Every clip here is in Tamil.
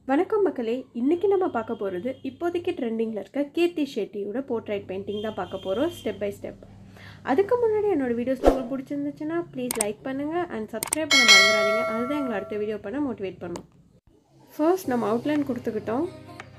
வணக்கம் மக்களே இன்றைக்கி நம்ம பார்க்க போகிறது இப்போதைக்கு ட்ரெண்டிங்கில் இருக்க கீர்த்தி ஷெட்டியோட போர்ட்ரைட் பெயிண்டிங் தான் பார்க்க போகிறோம் ஸ்டெப் பை ஸ்டெப் அதுக்கு முன்னாடி என்னோட வீடியோஸ் உங்களுக்கு பிடிச்சிருந்துச்சுன்னா ப்ளீஸ் லைக் பண்ணுங்கள் அண்ட் சப்ஸ்கிரைப் பண்ண மறந்துடாதீங்க அதுதான் எங்களை அடுத்த வீடியோ பண்ண மோட்டிவேட் பண்ணும் ஃபர்ஸ்ட் நம்ம அவுட்லைன் கொடுத்துக்கிட்டோம்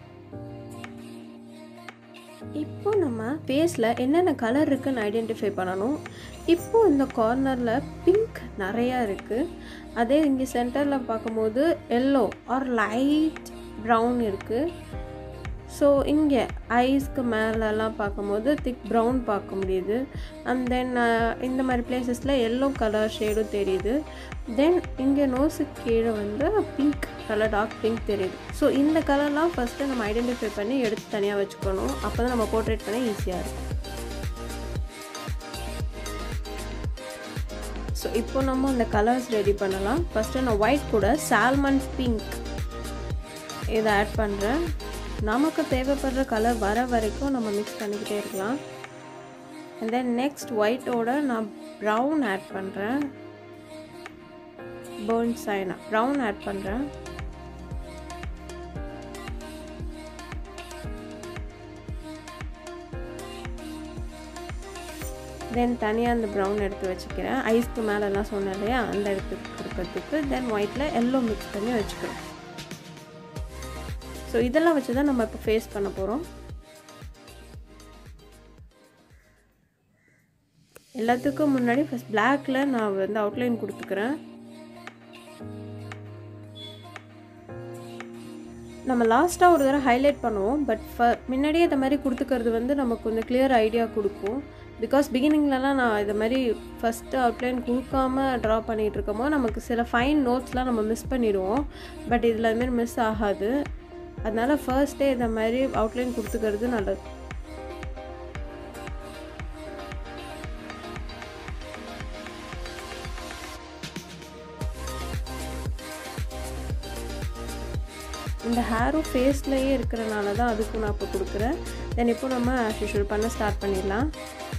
இப்போ நம்ம ஃபேஸில் என்னென்ன கலர் இருக்குன்னு ஐடென்டிஃபை பண்ணணும் இப்போ இந்த கார்னரில் பிங்க் நிறையா இருக்குது அதே இங்கே சென்டரில் பார்க்கும்போது எல்லோ ஆர் லைட் ப்ரௌன் இருக்குது ஸோ இங்கே ஐஸ்க்கு மேலெல்லாம் பார்க்கும்போது திக் ப்ரௌன் பார்க்க முடியுது அண்ட் தென் இந்த மாதிரி பிளேசஸில் எல்லோ கலர் ஷேடும் தெரியுது தென் இங்கே நோஸுக்கு கீழே வந்து பிங்க் கலர் டார்க் பிங்க் தெரியுது ஸோ இந்த கலர்லாம் ஃபஸ்ட்டு நம்ம ஐடென்டிஃபை பண்ணி எடுத்து தனியாக வச்சுக்கணும் அப்போ தான் நம்ம போர்ட்ரேட் பண்ண ஈஸியாக இருக்கும் ஸோ இப்போ நம்ம அந்த கலர்ஸ் ரெடி பண்ணலாம் ஃபஸ்ட்டு நான் ஒயிட் கூட சால்மன் பிங்க் இதை ஆட் பண்ணுறேன் நமக்கு தேவைப்படுற கலர் வர வரைக்கும் நம்ம மிக்ஸ் பண்ணிக்கிட்டே இருக்கலாம் அண்ட் தென் நெக்ஸ்ட் ஒயிட்டோட நான் ப்ரௌன் ஆட் பண்ணுறேன் பேர்ன் சைனா ப்ரௌன் ஆட் பண்ணுறேன் தென் தனியாக அந்த ப்ரௌன் எடுத்து வச்சுக்கிறேன் ஐஸ்க்கு மேலெல்லாம் சொன்னேன் இல்லையா அந்த இடத்துக்கு கொடுக்கறதுக்கு தென் ஒயிட்டில் எல்லோ மிக்ஸ் பண்ணி வச்சுக்கிறோம் ஸோ இதெல்லாம் வச்சு தான் நம்ம இப்போ ஃபேஸ் பண்ண போகிறோம் எல்லாத்துக்கும் முன்னாடி ஃபஸ்ட் பிளாக்ல நான் வந்து அவுட்லைன் கொடுத்துக்கிறேன் நம்ம லாஸ்ட்டாக ஒரு தடவை ஹைலைட் பண்ணுவோம் பட் ஃப முன்னாடியே இந்த மாதிரி கொடுத்துக்கிறது வந்து நமக்கு கொஞ்சம் கிளியர் ஐடியா கொடுக்கும் பிகாஸ் பிகினிங்லலாம் நான் இது மாதிரி ஃபஸ்ட்டு அவுட்லைன் கொடுக்காம ட்ரா பண்ணிகிட்டு இருக்கோமோ நமக்கு சில ஃபைன் நோட்ஸ்லாம் நம்ம மிஸ் பண்ணிடுவோம் பட் இதில் அதுமாரி மிஸ் ஆகாது அதனால் ஃபர்ஸ்டே இந்த மாதிரி அவுட்லைன் கொடுத்துக்கிறது நல்லது இந்த ஹேரும் ஃபேஸ்லேயே இருக்கிறனால தான் அதுக்கும் நான் இப்போ கொடுக்குறேன் தென் இப்போ நம்ம ஆஸ் யூஷுவல் பண்ண ஸ்டார்ட் பண்ணிடலாம்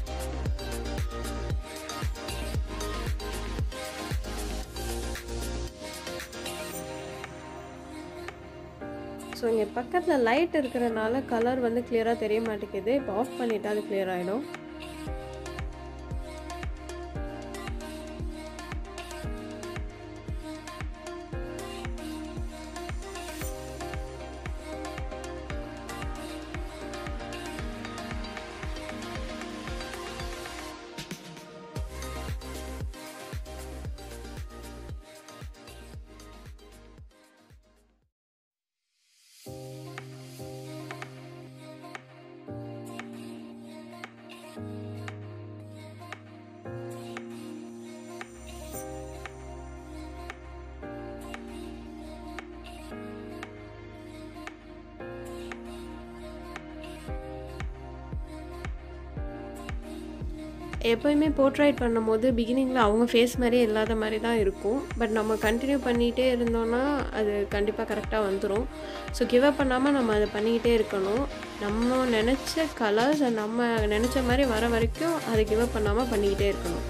ஸோ இங்கே பக்கத்தில் லைட் இருக்கிறனால கலர் வந்து கிளியராக தெரிய மாட்டேங்குது இப்போ ஆஃப் பண்ணிவிட்டு அது கிளியர் ஆகிடும் எப்போயுமே போர்ட்ரைட் பண்ணும்போது பிகினிங்கில் அவங்க ஃபேஸ் மாதிரியே இல்லாத மாதிரி தான் இருக்கும் பட் நம்ம கண்டினியூ பண்ணிகிட்டே இருந்தோன்னா அது கண்டிப்பாக கரெக்டாக வந்துடும் ஸோ கிவ் அப் பண்ணாமல் நம்ம அதை பண்ணிக்கிட்டே இருக்கணும் நம்ம நினச்ச கலர்ஸ் நம்ம நினச்ச மாதிரி வர வரைக்கும் அதை கிவ் அப் பண்ணாமல் பண்ணிக்கிட்டே இருக்கணும்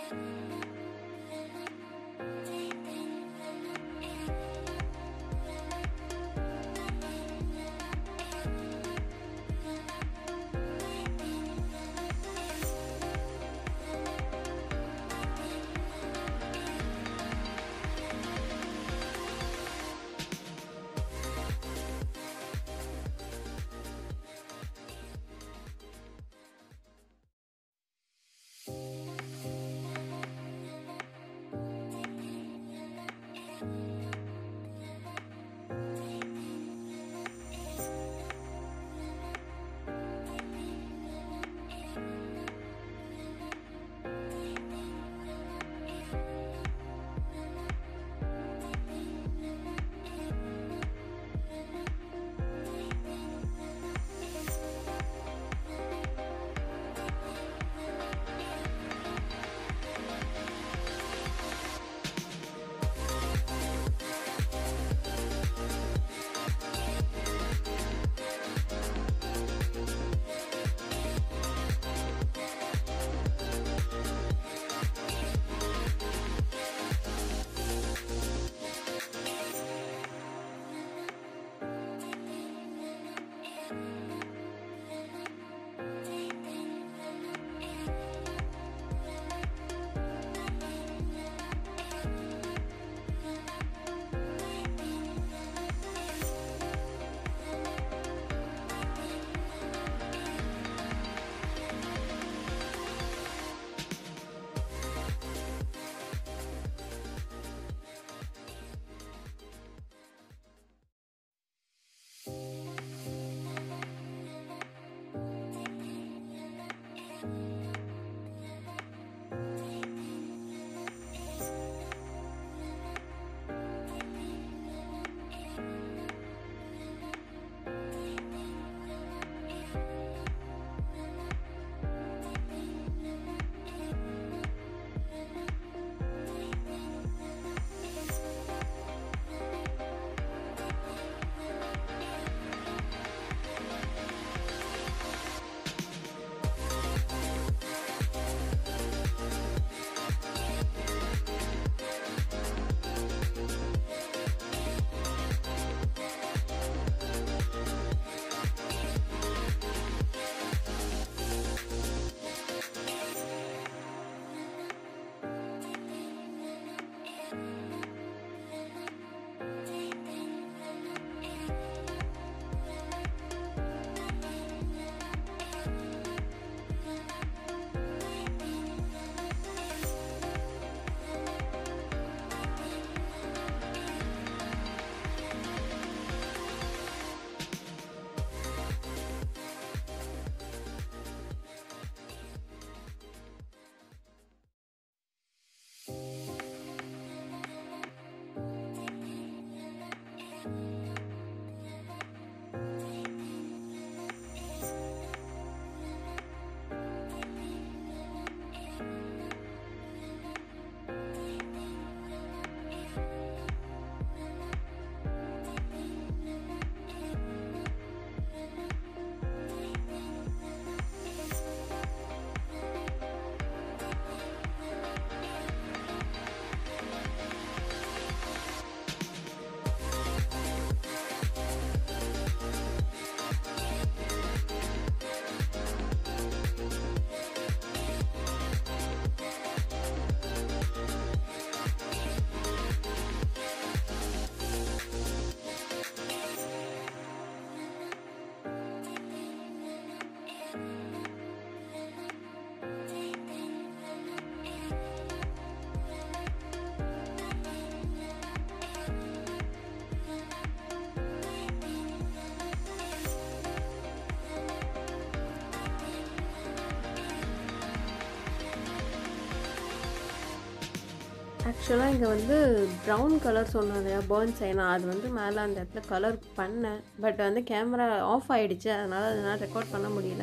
ஆக்சுவலாக இங்கே வந்து ப்ரௌன் கலர் சொன்னேன் இல்லையா பேர்ன்ஸ் நான் அது வந்து மேலே அந்த இடத்துல கலர் பண்ணேன் பட் வந்து கேமரா ஆஃப் ஆயிடுச்சு அதனால் அதனால் ரெக்கார்ட் பண்ண முடியல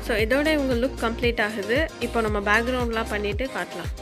ஸோ இதோட இவங்க லுக் கம்ப்ளீட் ஆகுது இப்போ நம்ம பேக்ரவுண்ட்லாம் பண்ணிவிட்டு காட்டலாம்